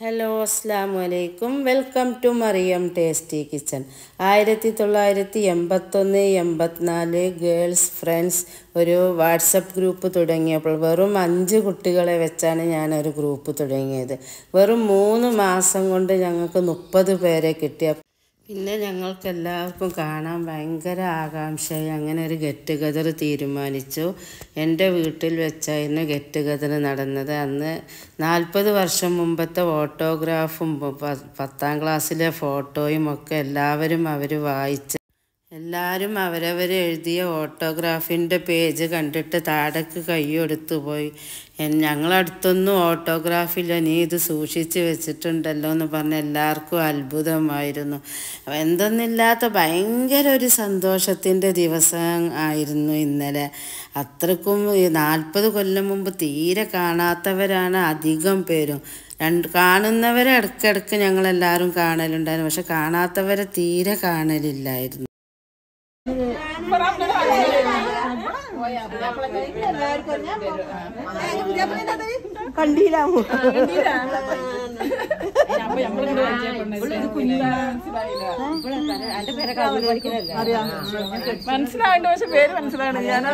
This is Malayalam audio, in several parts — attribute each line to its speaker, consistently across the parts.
Speaker 1: ഹലോ അസ്സാം വലൈക്കും welcome to Mariyam tasty kitchen ആയിരത്തി തൊള്ളായിരത്തി എൺപത്തൊന്ന് എൺപത്തിനാല് ഗേൾസ് ഫ്രണ്ട്സ് ഒരു വാട്സപ്പ് ഗ്രൂപ്പ് തുടങ്ങിയപ്പോൾ വെറും അഞ്ച് കുട്ടികളെ വെച്ചാണ് ഞാനൊരു ഗ്രൂപ്പ് തുടങ്ങിയത് വെറും മൂന്ന് മാസം കൊണ്ട് ഞങ്ങൾക്ക് മുപ്പത് പേരെ കിട്ടിയ പിന്നെ ഞങ്ങൾക്ക് എല്ലാവർക്കും കാണാൻ ഭയങ്കര ആകാംക്ഷയായി അങ്ങനെ ഒരു ഗെറ്റ് ടുഗദർ തീരുമാനിച്ചു എൻ്റെ വീട്ടിൽ വെച്ചായിരുന്നു ഗെറ്റ് ടുഗദർ നടന്നത് അന്ന് നാൽപ്പത് വർഷം മുമ്പത്തെ ഓട്ടോഗ്രാഫും പ- പത്താം ക്ലാസ്സിലെ ഫോട്ടോയും ഒക്കെ എല്ലാവരും അവർ വായിച്ച് എല്ലാവരും അവരവർ എഴുതിയ ഓട്ടോഗ്രാഫിൻ്റെ പേജ് കണ്ടിട്ട് താഴേക്ക് കൈയെടുത്തു പോയി എൻ- ഞങ്ങളടുത്തൊന്നും ഓട്ടോഗ്രാഫില്ല നീ ഇത് സൂക്ഷിച്ച് വെച്ചിട്ടുണ്ടല്ലോ എന്ന് പറഞ്ഞ് എല്ലാവർക്കും അത്ഭുതമായിരുന്നു എന്തൊന്നില്ലാത്ത ഭയങ്കര ഒരു സന്തോഷത്തിൻ്റെ ദിവസം ആയിരുന്നു ഇന്നലെ അത്രക്കും ഈ നാൽപ്പത് കൊല്ലം മുമ്പ് തീരെ കാണാത്തവരാണ് അധികം പേരും രണ്ട് കാണുന്നവരെ ഇടയ്ക്കിടയ്ക്ക് ഞങ്ങളെല്ലാവരും കാണലുണ്ടായിരുന്നു പക്ഷെ കാണാത്തവരെ തീരെ കാണലില്ലായിരുന്നു
Speaker 2: കണ്ടില്ല
Speaker 3: മനസ്സിലാണ്ട് പക്ഷെ പേര് മനസ്സിലാണ് ഞാൻ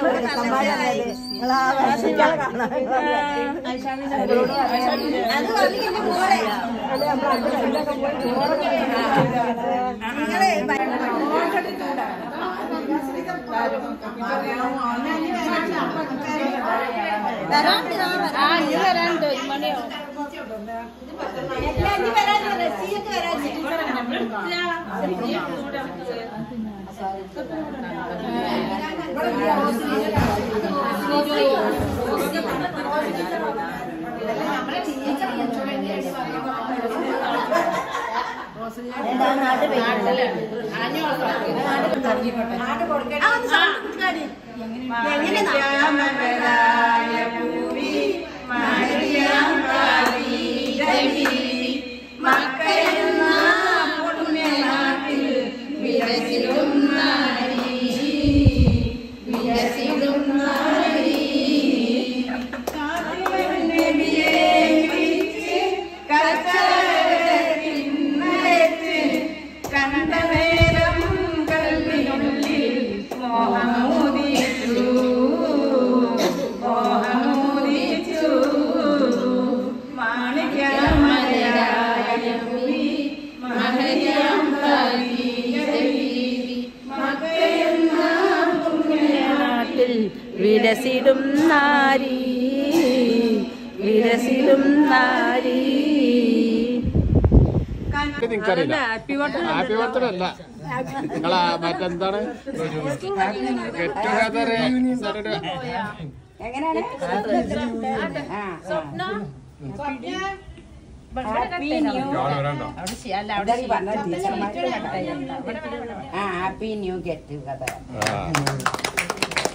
Speaker 2: നാട്ടിൽ വിലസിടും നാരി വിലസിടും നാരി
Speaker 4: നിങ്ങൾക്കറിയില്ല ഹാപ്പി ബർത്ത്ഡേ അല്ല നിങ്ങളാ മറ്റെന്താണ് get together
Speaker 2: happy new get together